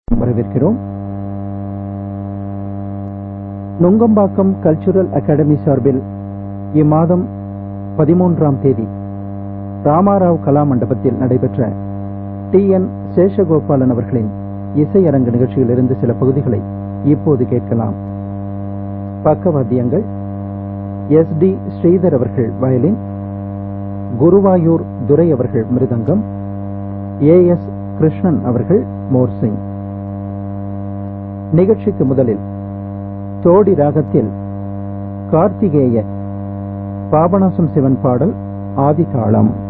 வரவேற்கிறோம் Nungambakkam cultural academy சார்பில் இம்மாதம் பதிமூன்றாம் தேதி ராமாராவ் கலா மண்டபத்தில் நடைபெற்ற டி என் சேஷகோபாலன் அவர்களின் இசையரங்கு நிகழ்ச்சியிலிருந்து சில பகுதிகளை இப்போது கேட்கலாம் பக்கவாத்தியங்கள் எஸ் டி ஸ்ரீதர் அவர்கள் வயலின் குருவாயூர் துரை அவர்கள் மிருதங்கம் ஏ எஸ் கிருஷ்ணன் அவர்கள் மோர்சிங் நிகழ்ச்சிக்கு முதலில் தோடி ராகத்தில் கார்த்திகேய பாபநாசம் சிவன் பாடல் ஆதிதாளம்